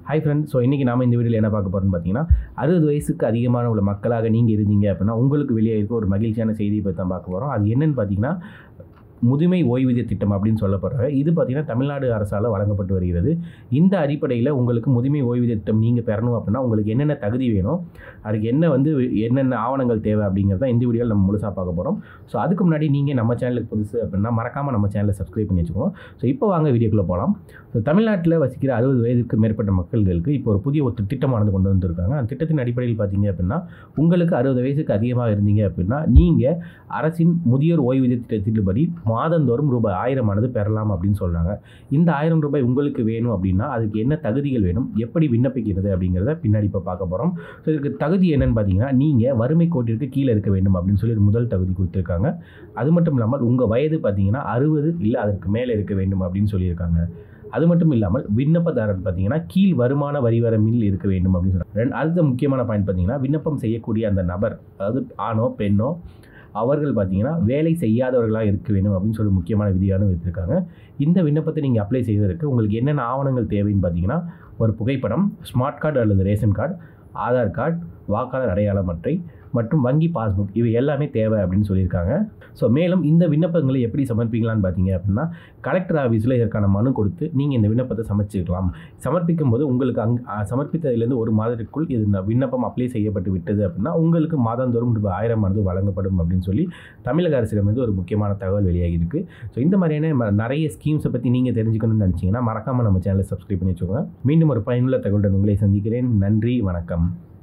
hi friend so இன்றைக்கி நாம இந்த வீடியோவில் என்ன பார்க்க போகிறோம்னு பார்த்தீங்கன்னா அறுபது வயசுக்கு அதிகமான உள்ள மக்களாக நீங்கள் இருந்தீங்க அப்படின்னா உங்களுக்கு வெளியே இருக்க ஒரு மகிழ்ச்சியான செய்தியை பற்றி தான் பார்க்க போகிறோம் அது என்னன்னு பார்த்தீங்கன்னா முதுமை ஓய்வூதிய திட்டம் அப்படின்னு சொல்லப்படுறாங்க இது பார்த்தீங்கன்னா தமிழ்நாடு அரசால் வழங்கப்பட்டு வருகிறது இந்த அடிப்படையில் உங்களுக்கு முதுமை ஓய்வூதிய திட்டம் நீங்கள் பெறணும் அப்படின்னா உங்களுக்கு என்னென்ன தகுதி வேணும் அதுக்கு என்ன வந்து என்னென்ன ஆவணங்கள் தேவை அப்படிங்கிறத இந்த வீடியோவில் நம்ம முழுசாக பார்க்க போகிறோம் ஸோ அதுக்கு முன்னாடி நீங்கள் நம்ம சேனலுக்கு புதுசு அப்படின்னா மறக்காமல் நம்ம சேனலை சப்ஸ்கிரைப் பண்ணி வச்சுக்கோங்க ஸோ இப்போ வாங்க வீடியோக்குள்ளே போகலாம் ஸோ தமிழ்நாட்டில் வசிக்கிற அறுபது வயதுக்கு மேற்பட்ட மக்களுக்கு இப்போ ஒரு புதிய ஒரு திட்டமானது கொண்டு வந்திருக்காங்க அந்த திட்டத்தின் அடிப்படையில் பார்த்தீங்க அப்படின்னா உங்களுக்கு அறுபது வயசுக்கு அதிகமாக இருந்தீங்க அப்படின்னா நீங்கள் அரசின் முதியோர் ஓய்வூதிய திட்டத்தின்படி மாதந்தோறும் ரூபாய் ஆயிரம் ஆனது பெறலாம் அப்படின்னு சொல்கிறாங்க இந்த ஆயிரம் ரூபாய் உங்களுக்கு வேணும் அப்படின்னா அதுக்கு என்ன தகுதிகள் வேணும் எப்படி விண்ணப்பிக்கிறது அப்படிங்கிறத பின்னாடி இப்போ பார்க்க போகிறோம் ஸோ இதுக்கு தகுதி என்னன்னு பார்த்தீங்கன்னா நீங்கள் வறுமை கோட்டிற்கு கீழே இருக்க வேண்டும் அப்படின்னு சொல்லி ஒரு முதல் தகுதி கொடுத்துருக்காங்க அது மட்டும் இல்லாமல் உங்கள் வயது பார்த்தீங்கன்னா அறுபது இல்லை அதற்கு மேலே இருக்க வேண்டும் அப்படின்னு சொல்லியிருக்காங்க அது மட்டும் இல்லாமல் விண்ணப்பதாரர் பார்த்தீங்கன்னா கீழ் வருமான வரி வரம்பில் இருக்க வேண்டும் அப்படின்னு சொல்கிறாங்க ரெண்டு அடுத்த முக்கியமான பாயிண்ட் பார்த்தீங்கன்னா விண்ணப்பம் செய்யக்கூடிய அந்த நபர் அதாவது ஆணோ பெண்ணோ அவர்கள் பார்த்தீங்கன்னா வேலை செய்யாதவர்களாக இருக்க வேண்டும் அப்படின்னு சொல்லி முக்கியமான விதியான வைத்திருக்காங்க இந்த விண்ணப்பத்தை நீங்கள் அப்ளை செய்வதற்கு உங்களுக்கு என்னென்ன ஆவணங்கள் தேவைன்னு பார்த்தீங்கன்னா ஒரு புகைப்படம் ஸ்மார்ட் கார்டு அல்லது ரேஷன் கார்டு ஆதார் கார்டு வாக்காளர் அடையாளம் அட்டை மற்றும் வங்கி பாஸ்புக் இவை எல்லாமே தேவை அப்படின்னு சொல்லியிருக்காங்க ஸோ மேலும் இந்த விண்ணப்பங்களை எப்படி சமர்ப்பிக்கலாம்னு பார்த்தீங்க அப்படின்னா கலெக்டர் ஆஃபீஸில் இதற்கான மனு கொடுத்து நீங்கள் இந்த விண்ணப்பத்தை சமர்ப்பிக்கலாம் சமர்ப்பிக்கும் போது உங்களுக்கு அங் சமர்ப்பித்ததிலிருந்து ஒரு மாதத்திற்குள் இது இந்த விண்ணப்பம் அப்ளை செய்யப்பட்டு விட்டது அப்படின்னா உங்களுக்கு மாதந்தோறும் ரூபாய் ஆயிரம் ஆனது வழங்கப்படும் அப்படின்னு சொல்லி தமிழக அரசிடமிருந்து ஒரு முக்கியமான தகவல் வெளியாகி இருக்கு ஸோ இந்த மாதிரியான ம- நிறைய ஸ்கீம்ஸை பற்றி நீங்கள் தெரிஞ்சுக்கணும்னு நினச்சிங்கன்னா மறக்காமல் நம்ம சேனலை சப்ஸ்கிரைப் பண்ணி வச்சுக்கோங்க மீண்டும் ஒரு பயனுள்ள தகவலுடன் உங்களை சந்திக்கிறேன் நன்றி வணக்கம்